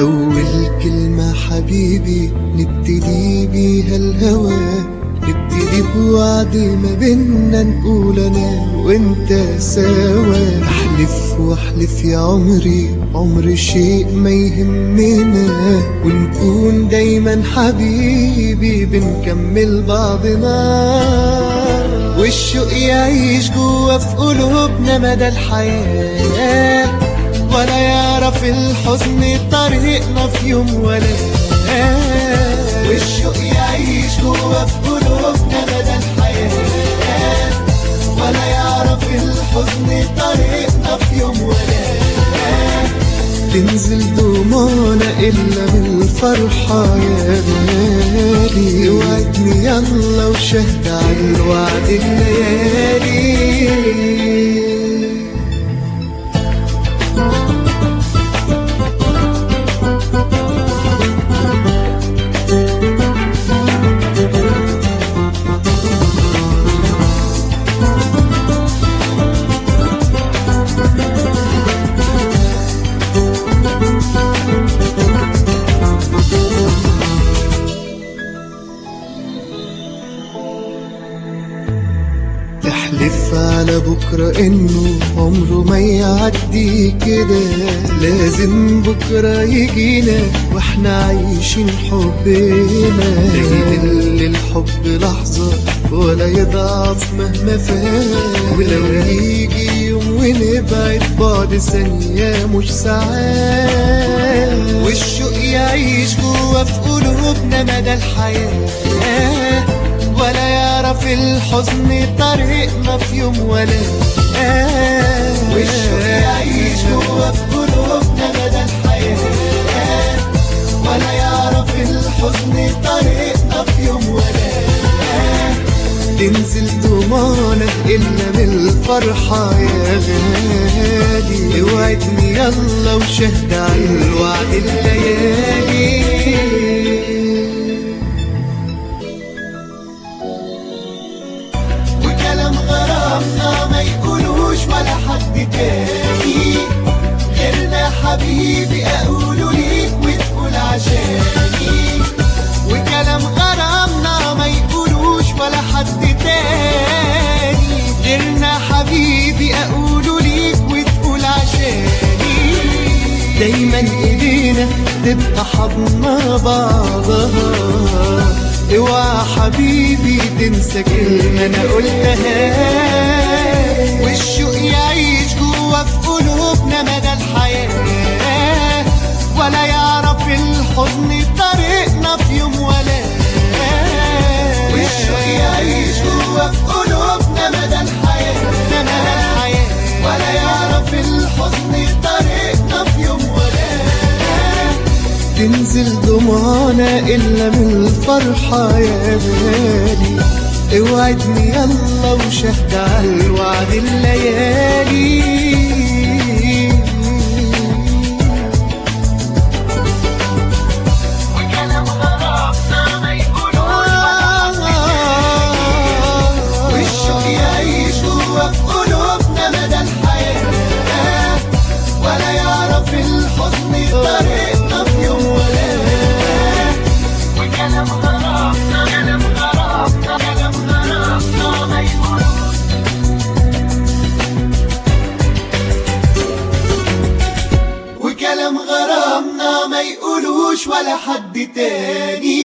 أول كلمة حبيبي نبتدي بيها الهوى نبتدي بوعد ما بينا نقول أنا وأنت سوا أحلف وأحلف يا عمري عمر شيء ما يهمنا ونكون دايما حبيبي بنكمل بعضنا والشوق يعيش جوا في قلوبنا مدى الحياة ولا يعرف الحزن طريقنا في يوم ولا والشوق يعيش جوا في قلوبنا مدى الحياة ولا يعرف الحزن طريقنا في يوم ولا تنزل دموعنا إلا من الفرحة يا غالي اوعدني يلا وشهد على الوعد الليالي تحلف على بكرة انه عمره ما يعدي كده لازم بكرة يجينا واحنا عايشين حبنا لا يدل الحب لحظة ولا يضعف مهما فات ولو يجي يوم ونبعد بعد ثانية مش ساعات والشوق يعيش جوا في قلوبنا مدى الحياة ولا يعرف الحزن طريقنا في يوم ولا آه والشوق يعيش جوا في قلوبنا مدى الحياة ولا يعرف الحزن طريقنا في يوم ولا آه تنزل دموعنا إلا من الفرحة يا غالي اوعدني يلا وشهد على الوعد الليالي وكلام غرامنا ما يقولوش ولا حد تاني غيرنا حبيبي اقوله ليك وتقول عشاني وكلام غرامنا ما يقولوش ولا حد تاني غيرنا حبيبي اقوله ليك وتقول عشاني دايما ايدينا تبقى حضنا بعضها اوعى حبيبي تنسى كلمة انا قلتها والشوق يعيش جوا في قلوبنا مدى الحياة ولا يعرف الحزن طريقنا في يوم ولا والشوق يعيش جوا في قلوبنا مدى الحياة مدى الحياة ولا يعرف الحزن طريقنا في يوم ولا تنزل دموعنا إلا من الفرحة يا غالي اوعدني يلا وشهد على الوعد الليالي وكلام غرامنا ما يقولوش والشوق يعيش جوا في قلوبنا مدى الحياة ولا يعرف الحزن طريقنا في يوم ولا وكلام غرامنا كلام غرامنا كلام غرامنا ما يقولوش وكلام غرامنا ما يقولوش ولا حد تاني